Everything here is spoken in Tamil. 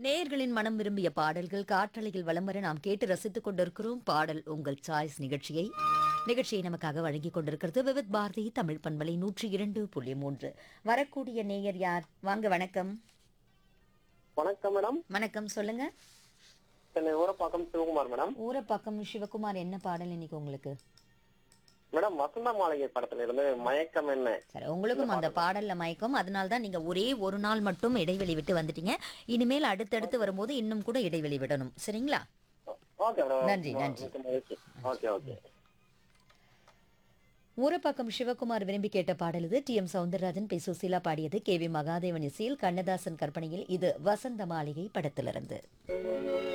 நேயர்களின் மனம் விரும்பிய பாடல்கள் காற்றலையில் வலம் வர நாம் கேட்டு ரசித்துக் கொண்டிருக்கிறோம் பாடல் உங்கள் சாய்ஸ் நிகழ்ச்சியை நிகழ்ச்சியை நமக்காக வழங்கிக் கொண்டிருக்கிறது விவித் பாரதி தமிழ் பண்பலை நூற்றி இரண்டு புள்ளி மூன்று வரக்கூடிய நேயர் யார் வாங்க வணக்கம் வணக்கம் மேடம் வணக்கம் சொல்லுங்க சென்னை ஊரப்பாக்கம் சிவகுமார் மேடம் ஊரப்பாக்கம் சிவகுமார் என்ன பாடல் இன்னைக்கு உங்களுக்கு மேடம் வசந்த மாளிகை படத்துல இருந்து மயக்கம் என்ன சரி உங்களுக்கும் அந்த பாடல்ல மயக்கம் அதனால தான் நீங்க ஒரே ஒரு நாள் மட்டும் இடைவெளி விட்டு வந்துட்டீங்க இனிமேல் அடுத்தடுத்து வரும்போது இன்னும் கூட இடைவெளி விடணும் சரிங்களா ஓகே மேடம் நன்றி, நன்றி. ஓகே ஓகே ஊரப்பாக்கம் சிவகுமார் விரும்பி கேட்ட பாடல் இது T M Soundararajan P Susheela பாடியது கே வி மகாதேவன் இசையில் கண்ணதாசன் கற்பனையில் இது வசந்த மாளிகை படத்திலிருந்து